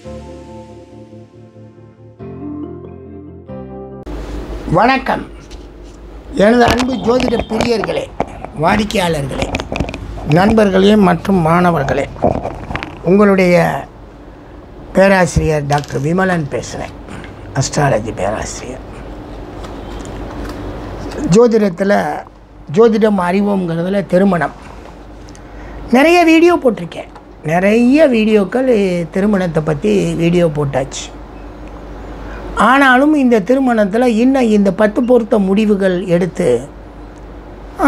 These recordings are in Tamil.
வணக்கம் எனது அன்பு ஜோதிட பிரியர்களே வாடிக்கையாளர்களே நண்பர்களே மற்றும் மாணவர்களே உங்களுடைய பேராசிரியர் டாக்டர் விமலன் பேசுகிறேன் அஸ்ட்ராலஜி பேராசிரியர் ஜோதிடத்தில் ஜோதிடம் அறிவோங்கிறதுல திருமணம் நிறைய வீடியோ போட்டிருக்கேன் நிறைய வீடியோக்கள் திருமணத்தை பற்றி வீடியோ போட்டாச்சு ஆனாலும் இந்த திருமணத்தில் இன்னும் இந்த பத்து பொருத்த முடிவுகள் எடுத்து ஆ,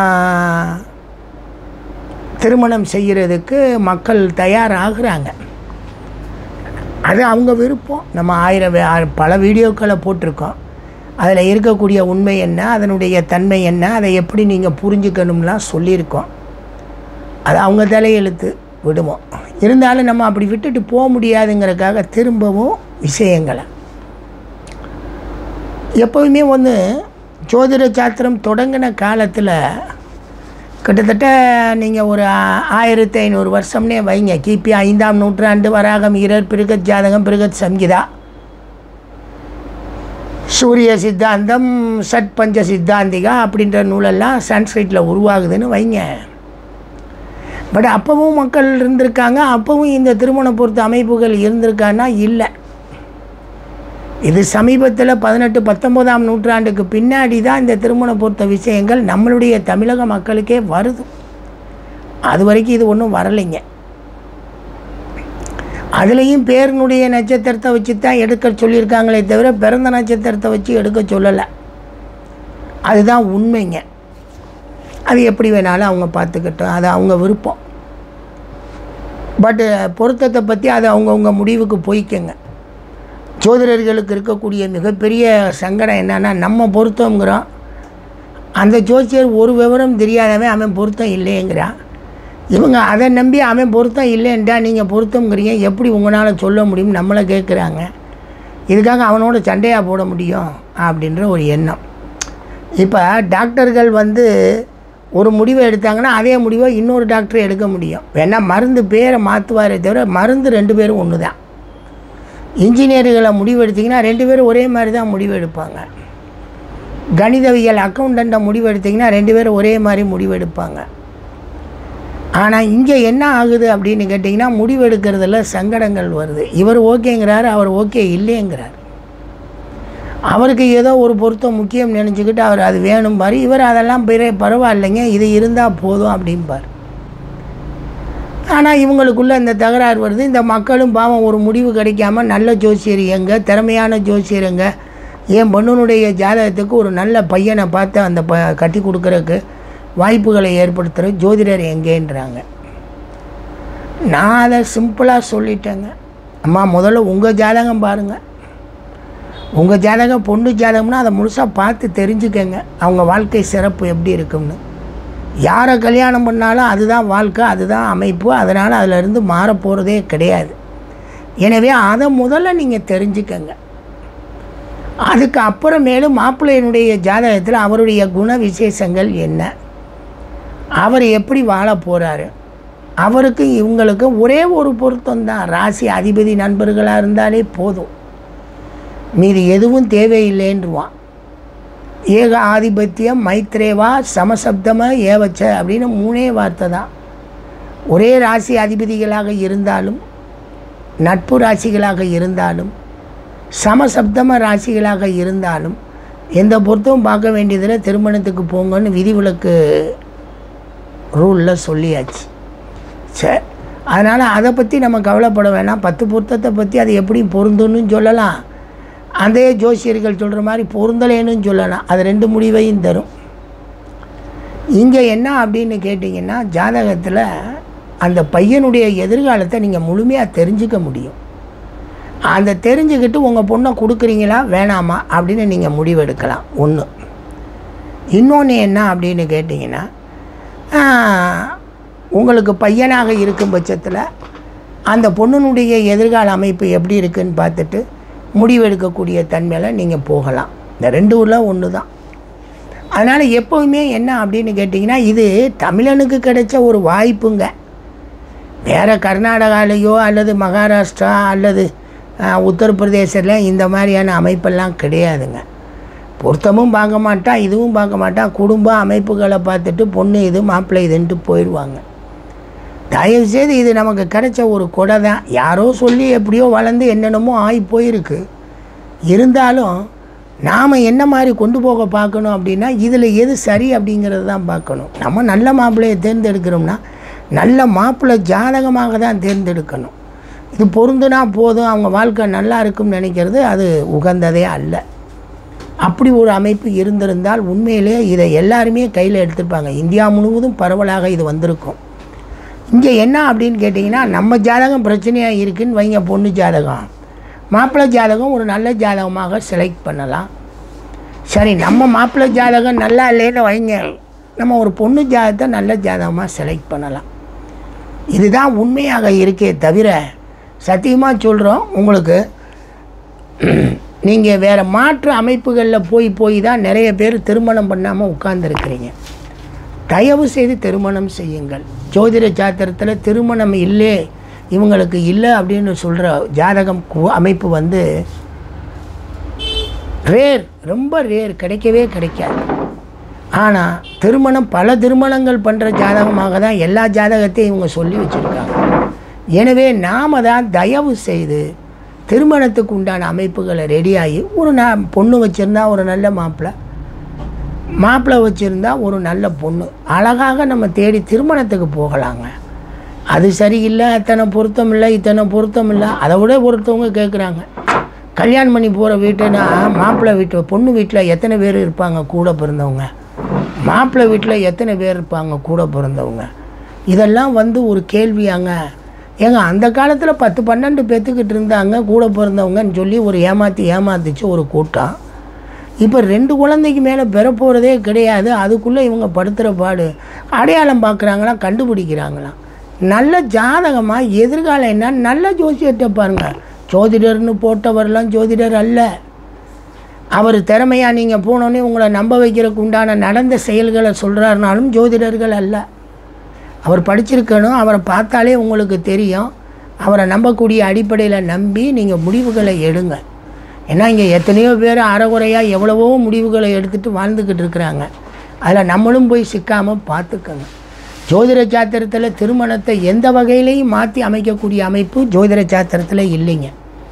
திருமணம் செய்கிறதுக்கு மக்கள் தயாராகிறாங்க அது அவங்க விருப்பம் நம்ம ஆயிரம் வே- ஆ- பல வீடியோக்களை போட்டிருக்கோம் அதில் இருக்கக்கூடிய உண்மை என்ன அதனுடைய தன்மை என்ன அதை எப்படி நீங்கள் புரிஞ்சுக்கணும்லாம் சொல்லியிருக்கோம் அது அவங்க தலையெழுத்து விடுவோம் இருந்தாலும் நம்ம அப்படி விட்டுட்டு போக முடியாதுங்கிறதுக்காக திரும்பவும் விஷயங்களை எப்போவுமே ஒன்று ஜோதிட சாஸ்திரம் தொடங்கின காலத்தில் கிட்டத்தட்ட நீங்கள் ஒரு ஆ- ஆயிரத்தி ஐநூறு வருஷம்னே வைங்க கிபி ஐந்தாம் நூற்றாண்டு வராகம் இரர் பிருகத் ஜாதகம் பிருகத் சம்கிதா சூரிய சித்தாந்தம் சட் பஞ்ச சித்தாந்திகா அப்படின்ற நூலெல்லாம் சான்ஸ்கிரிட்டில் உருவாகுதுன்னு வைங்க பட் அப்போவும் மக்கள் இருந்திருக்காங்க அப்போவும் இந்த திருமண பொறுத்த அமைப்புகள் இருந்திருக்கான்னா இல்லை இது சமீபத்தில் பதினெட்டு பத்தொம்போதாம் நூற்றாண்டுக்கு பின்னாடி தான் இந்த திருமண பொறுத்த விஷயங்கள் நம்மளுடைய தமிழக மக்களுக்கே வருது அது வரைக்கும் இது ஒன்றும் வரலைங்க அதுலேயும் பேரனுடைய நட்சத்திரத்தை வச்சு தான் எடுக்க சொல்லியிருக்காங்களே தவிர பிறந்த நட்சத்திரத்தை வச்சு எடுக்க சொல்லலை அதுதான் உண்மைங்க அது எப்படி வேணாலும் அவங்க பார்த்துக்கட்டும் அது அவங்க விருப்பம் பட்டு பொருத்தத்தை பற்றி அது அவங்கவுங்க முடிவுக்கு போய்க்கங்க ஜோதிடர்களுக்கு இருக்கக்கூடிய மிகப்பெரிய சங்கடம் என்னன்னா நம்ம பொருத்தங்கிறோம் அந்த ஜோசியர் ஒரு விவரம் தெரியாதவன் அவன் பொருத்தம் இல்லைங்கிறான் இவங்க அதை நம்பி அவன் பொருத்தம் இல்லைன்றா நீங்கள் பொருத்தங்கிறீங்க எப்படி உங்களால் சொல்ல முடியும் நம்மளை கேட்குறாங்க இதுக்காக அவனோட சண்டையாக போட முடியும் அப்படின்ற ஒரு எண்ணம் இப்போ டாக்டர்கள் வந்து ஒரு முடிவை எடுத்தாங்கன்னா அதே முடிவை இன்னொரு டாக்டர் எடுக்க முடியும் வேணா மருந்து பேரை மாற்றுவாரே தவிர மருந்து ரெண்டு பேரும் ஒன்று தான் இன்ஜினியர்களை முடிவு எடுத்திங்கன்னா ரெண்டு பேரும் ஒரே மாதிரி தான் முடிவு எடுப்பாங்க கணிதவியல் அக்கௌண்டண்ட்டை முடிவு எடுத்திங்கன்னா ரெண்டு பேரும் ஒரே மாதிரி முடிவு எடுப்பாங்க ஆனால் இங்கே என்ன ஆகுது அப்படின்னு கேட்டிங்கன்னா முடிவு எடுக்கிறதுல சங்கடங்கள் வருது இவர் ஓகேங்கிறாரு அவர் ஓகே இல்லைங்கிறார் அவருக்கு ஏதோ ஒரு பொருத்தம் முக்கியம் நினச்சிக்கிட்டு அவர் அது வேணும் பாரு இவர் அதெல்லாம் பெரிய பரவாயில்லைங்க இது இருந்தால் போதும் அப்படிம்பார் ஆனால் இவங்களுக்குள்ள இந்த தகராறு வருது இந்த மக்களும் பாவம் ஒரு முடிவு கிடைக்காம நல்ல ஜோசியர் எங்க திறமையான ஜோசியர் எங்க என் பொண்ணுனுடைய ஜாதகத்துக்கு ஒரு நல்ல பையனை பார்த்து அந்த ப கட்டி கொடுக்கறதுக்கு வாய்ப்புகளை ஏற்படுத்துகிற ஜோதிடர் எங்கேன்றாங்க நான் அதை சிம்பிளாக சொல்லிட்டேங்க அம்மா முதல்ல உங்கள் ஜாதகம் பாருங்கள் உங்கள் ஜாதகம் பொண்ணு ஜாதகம்னா அதை முழுசாக பார்த்து தெரிஞ்சுக்கங்க அவங்க வாழ்க்கை சிறப்பு எப்படி இருக்கும்னு யாரை கல்யாணம் பண்ணாலும் அதுதான் வாழ்க்கை அதுதான் அமைப்பு அதனால் அதிலிருந்து மாறப் போகிறதே கிடையாது எனவே அதை முதல்ல நீங்கள் தெரிஞ்சுக்கங்க அதுக்கு அப்புறமேலும் மாப்பிள்ளையினுடைய ஜாதகத்தில் அவருடைய குண விசேஷங்கள் என்ன அவர் எப்படி வாழ போகிறாரு அவருக்கு இவங்களுக்கு ஒரே ஒரு பொருத்தம் தான் ராசி அதிபதி நண்பர்களாக இருந்தாலே போதும் மீது எதுவும் தேவையில்லைன்றுவான் ஏக ஆதிபத்தியம் மைத்ரேவா சமசப்தம ஏவச்ச அப்படின்னு மூணே வார்த்தை தான் ஒரே ராசி அதிபதிகளாக இருந்தாலும் நட்பு ராசிகளாக இருந்தாலும் சமசப்தம ராசிகளாக இருந்தாலும் எந்த பொருத்தமும் பார்க்க வேண்டியதில் திருமணத்துக்கு போங்கன்னு விதிவிலக்கு ரூலில் சொல்லியாச்சு சரி அதனால் அதை பற்றி நம்ம கவலைப்பட வேணாம் பத்து பொருத்தத்தை பற்றி அது எப்படி பொருந்துன்னு சொல்லலாம் அதே ஜோசியர்கள் சொல்கிற மாதிரி பொருந்தலேன்னு சொல்லலாம் அது ரெண்டு முடிவையும் தரும் இங்கே என்ன அப்படின்னு கேட்டிங்கன்னா ஜாதகத்தில் அந்த பையனுடைய எதிர்காலத்தை நீங்கள் முழுமையாக தெரிஞ்சுக்க முடியும் அந்த தெரிஞ்சுக்கிட்டு உங்கள் பொண்ணை கொடுக்குறீங்களா வேணாமா அப்படின்னு நீங்கள் முடிவெடுக்கலாம் ஒன்று இன்னொன்று என்ன அப்படின்னு கேட்டிங்கன்னா ஆஹ், உங்களுக்கு பையனாக இருக்கும் பட்சத்தில் அந்த பொண்ணுனுடைய எதிர்கால அமைப்பு எப்படி இருக்குன்னு பார்த்துட்டு முடிவெடுக்கக்கூடிய தன்மையில் நீங்கள் போகலாம் இந்த ரெண்டு ஊரில் ஒன்று தான் அதனால் எப்போவுமே என்ன அப்படின்னு கேட்டிங்கன்னா இது தமிழனுக்கு கிடைச்ச ஒரு வாய்ப்புங்க வேறு கர்நாடகாலேயோ அல்லது மகாராஷ்டிரா அல்லது அஹ், உத்தரப்பிரதேசத்தில் இந்த மாதிரியான அமைப்பெல்லாம் கிடையாதுங்க பொருத்தமும் பார்க்க மாட்டான் இதுவும் பார்க்க மாட்டான் குடும்ப அமைப்புகளை பார்த்துட்டு பொண்ணு இது மாப்பிள்ளை இதுன்ட்டு போயிடுவாங்க தயவுசெய்து இது நமக்கு கிடைச்ச ஒரு கொடை தான் யாரோ சொல்லி எப்படியோ வளர்ந்து என்னென்னமோ ஆகி போயிருக்கு இருந்தாலும் நாம் என்ன மாதிரி கொண்டு போக பார்க்கணும் அப்படின்னா இதில் எது சரி அப்படிங்கிறது தான் பார்க்கணும் நம்ம நல்ல மாப்பிள்ளையை தேர்ந்தெடுக்கிறோம்னா நல்ல மாப்பிள்ளை ஜாதகமாக தான் தேர்ந்தெடுக்கணும் இது பொருந்துனா போதும் அவங்க வாழ்க்கை நல்லா இருக்கும்னு நினைக்கிறது அது உகந்ததே அல்ல அப்படி ஒரு அமைப்பு இருந்திருந்தால் உண்மையிலே இதை எல்லாருமே கையில் எடுத்திருப்பாங்க இந்தியா முழுவதும் பரவலாக இது வந்திருக்கும் இங்கே என்ன அப்படின்னு கேட்டிங்கன்னா நம்ம ஜாதகம் பிரச்சனையாக இருக்குன்னு வைங்க பொண்ணு ஜாதகம் மாப்பிள்ளை ஜாதகம் ஒரு நல்ல ஜாதகமாக செலக்ட் பண்ணலாம் சரி நம்ம மாப்பிள்ளை ஜாதகம் நல்லா இல்லைன்னு வைங்க நம்ம ஒரு பொண்ணு ஜாதகத்தை நல்ல ஜாதகமாக செலக்ட் பண்ணலாம் இதுதான் உண்மையாக இருக்கே தவிர சத்தியமாக சொல்கிறோம் உங்களுக்கு நீங்கள் வேறு மாற்று அமைப்புகளில் போய் போய் தான் நிறைய பேர் திருமணம் பண்ணாமல் உட்கார்ந்துருக்கிறீங்க தயவு செய்து திருமணம் செய்யுங்கள் ஜோதிட சாத்திரத்தில் திருமணம் இல்லை இவங்களுக்கு இல்லை அப்படின்னு சொல்கிற ஜாதகம் கு- அமைப்பு வந்து ரேர் ரொம்ப ரேர் கிடைக்கவே கிடைக்காது ஆனால் திருமணம் பல திருமணங்கள் பண்ணுற ஜாதகமாக தான் எல்லா ஜாதகத்தையும் இவங்க சொல்லி வச்சுருக்காங்க எனவே நாம் தான் தயவு செய்து திருமணத்துக்கு உண்டான அமைப்புகளை ரெடியாகி ஒரு நா பொண்ணு வச்சுருந்தா ஒரு நல்ல மாப்பிள்ளை மாப்பிள்ளை வச்சுருந்தா ஒரு நல்ல பொண்ணு அழகாக நம்ம தேடி திருமணத்துக்கு போகலாங்க அது சரியில்லை அத்தனை பொருத்தம் இல்லை இத்தனை பொருத்தம் இல்லை அதை விட ஒருத்தவங்க கேட்குறாங்க கல்யாணம் பண்ணி போகிற வீட்டுனா மாப்பிள்ளை வீட்டு பொண்ணு வீட்டில் எத்தனை பேர் இருப்பாங்க கூட பிறந்தவங்க மாப்பிள்ளை வீட்டில் எத்தனை பேர் இருப்பாங்க கூட பிறந்தவங்க இதெல்லாம் வந்து ஒரு கேள்வியாங்க ஏங்க அந்த காலத்தில் பத்து பன்னெண்டு பேத்துக்கிட்டு இருந்தாங்க கூட பிறந்தவங்கன்னு சொல்லி ஒரு ஏமாற்றி ஏமாத்துச்சு ஒரு கூட்டம் இப்போ ரெண்டு குழந்தைக்கு மேலே பெற போகிறதே கிடையாது அதுக்குள்ளே இவங்க படுத்துகிற பாடு அடையாளம் பார்க்குறாங்களாம் கண்டுபிடிக்கிறாங்களாம் நல்ல ஜாதகமாக எதிர்காலம் என்ன நல்ல ஜோசியத்தை பாருங்க ஜோதிடர்னு போட்டவரெல்லாம் ஜோதிடர் அல்ல அவர் திறமையாக நீங்கள் போனோன்னே உங்களை நம்ப வைக்கிறதுக்கு உண்டான நடந்த செயல்களை சொல்கிறாருனாலும் ஜோதிடர்கள் அல்ல அவர் படிச்சிருக்கணும் அவரை பார்த்தாலே உங்களுக்கு தெரியும் அவரை நம்பக்கூடிய அடிப்படையில் நம்பி நீங்கள் முடிவுகளை எடுங்க ஏன்னா இங்கே எத்தனையோ பேர் அறகுறையாக எவ்வளவோ முடிவுகளை எடுத்துகிட்டு வாழ்ந்துக்கிட்டு இருக்கிறாங்க அதில் நம்மளும் போய் சிக்காமல் பார்த்துக்கங்க ஜோதிட சாத்திரத்தில் திருமணத்தை எந்த வகையிலையும் மாற்றி அமைக்கக்கூடிய அமைப்பு ஜோதிட சாத்திரத்தில் இல்லைங்க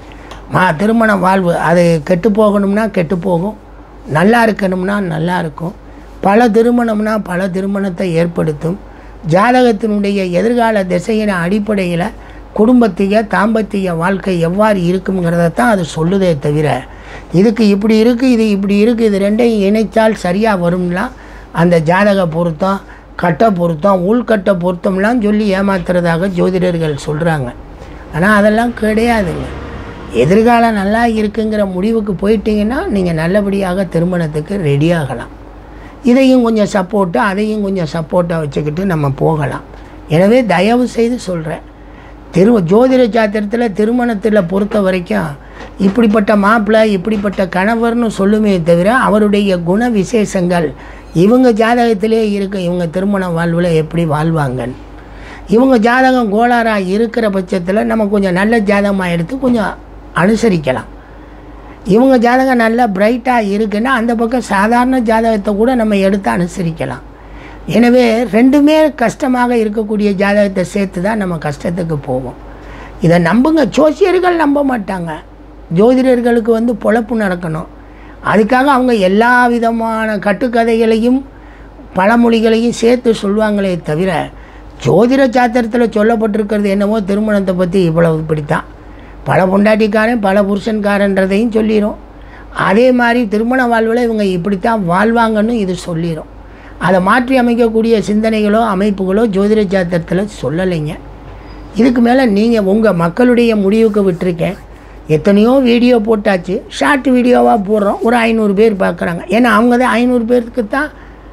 மா திருமண வாழ்வு அது கெட்டு போகணும்னா கெட்டு போகும் நல்லா இருக்கணும்னா நல்லா இருக்கும் பல திருமணம்னா பல திருமணத்தை ஏற்படுத்தும் ஜாதகத்தினுடைய எதிர்கால திசையின் அடிப்படையில் குடும்பத்திய தாம்பத்திய வாழ்க்கை எவ்வாறு இருக்குங்கிறத தான் அது சொல்லுதே தவிர இதுக்கு இப்படி இருக்குது இது இப்படி இருக்குது இது ரெண்டையும் இணைத்தால் சரியாக வரும்லாம் அந்த ஜாதக பொருத்தம் கட்ட பொருத்தம் உள்கட்ட பொருத்தம்லாம் சொல்லி ஏமாத்துறதாக ஜோதிடர்கள் சொல்கிறாங்க ஆனால் அதெல்லாம் கிடையாதுங்க எதிர்காலம் நல்லா இருக்குங்கிற முடிவுக்கு போயிட்டீங்கன்னா நீங்கள் நல்லபடியாக திருமணத்துக்கு ரெடி ஆகலாம் இதையும் கொஞ்சம் சப்போர்ட்டு அதையும் கொஞ்சம் சப்போர்ட்டாக வச்சுக்கிட்டு நம்ம போகலாம் எனவே தயவு செய்து சொல்கிறேன் திரு ஜோதிட சாத்திரத்தில் திருமணத்தில் பொறுத்த வரைக்கும் இப்படிப்பட்ட மாப்பிள்ளை இப்படிப்பட்ட கணவர்னு சொல்லுமே தவிர அவருடைய குண விசேஷங்கள் இவங்க ஜாதகத்திலே இருக்க இவங்க திருமண வாழ்வில் எப்படி வாழ்வாங்கன்னு இவங்க ஜாதகம் கோளாறாக இருக்கிற பட்சத்தில் நம்ம கொஞ்சம் நல்ல ஜாதகமாக எடுத்து கொஞ்சம் அனுசரிக்கலாம் இவங்க ஜாதகம் நல்லா பிரைட்டாக இருக்குன்னா அந்த பக்கம் சாதாரண ஜாதகத்தை கூட நம்ம எடுத்து அனுசரிக்கலாம் எனவே ரெண்டுமே கஷ்டமாக இருக்கக்கூடிய ஜாதகத்தை சேர்த்து தான் நம்ம கஷ்டத்துக்கு போவோம் இதை நம்புங்க ஜோசியர்கள் நம்ப மாட்டாங்க ஜோதிடர்களுக்கு வந்து பொழப்பு நடக்கணும் அதுக்காக அவங்க எல்லா விதமான கட்டுக்கதைகளையும் பழமொழிகளையும் சேர்த்து சொல்லுவாங்களே தவிர ஜோதிட சாத்திரத்தில் சொல்லப்பட்டிருக்கிறது என்னவோ திருமணத்தை பற்றி இவ்வளவு இப்படித்தான் பல பொண்டாட்டிக்காரன் பல புருஷன்காரன்றதையும் சொல்லிடும் அதே மாதிரி திருமண வாழ்வில் இவங்க இப்படித்தான் வாழ்வாங்கன்னு இது சொல்லிடும் அதை மாற்றி அமைக்கக்கூடிய சிந்தனைகளோ அமைப்புகளோ ஜோதிட சாத்திரத்தில் சொல்லலைங்க இதுக்கு மேலே நீங்கள் உங்கள் மக்களுடைய முடிவுக்கு விட்டுருக்கேன் எத்தனையோ வீடியோ போட்டாச்சு ஷார்ட் வீடியோவாக போடுறோம் ஒரு ஐநூறு பேர் பார்க்குறாங்க ஏன்னா அவங்க தான் ஐநூறு பேருக்கு தான்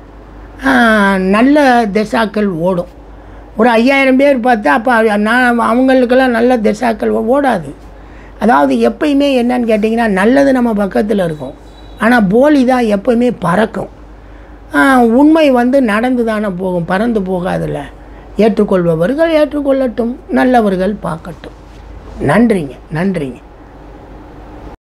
ஆஹ், நல்ல திசாக்கள் ஓடும் ஒரு ஐயாயிரம் பேர் பார்த்தா அப்போ நான் அவங்களுக்கெல்லாம் நல்ல திசாக்கள் ஓ- ஓடாது அதாவது எப்பயுமே என்னன்னு கேட்டிங்கன்னா நல்லது நம்ம பக்கத்தில் இருக்கும் ஆனால் போலி தான் எப்பயுமே பறக்கும் ஆஹ், உண்மை வந்து நடந்து தானே போகும் பறந்து போகாதுல்ல ஏற்றுக்கொள்பவர்கள் ஏற்றுக்கொள்ளட்டும் நல்லவர்கள் பார்க்கட்டும் நன்றிங்க நன்றிங்க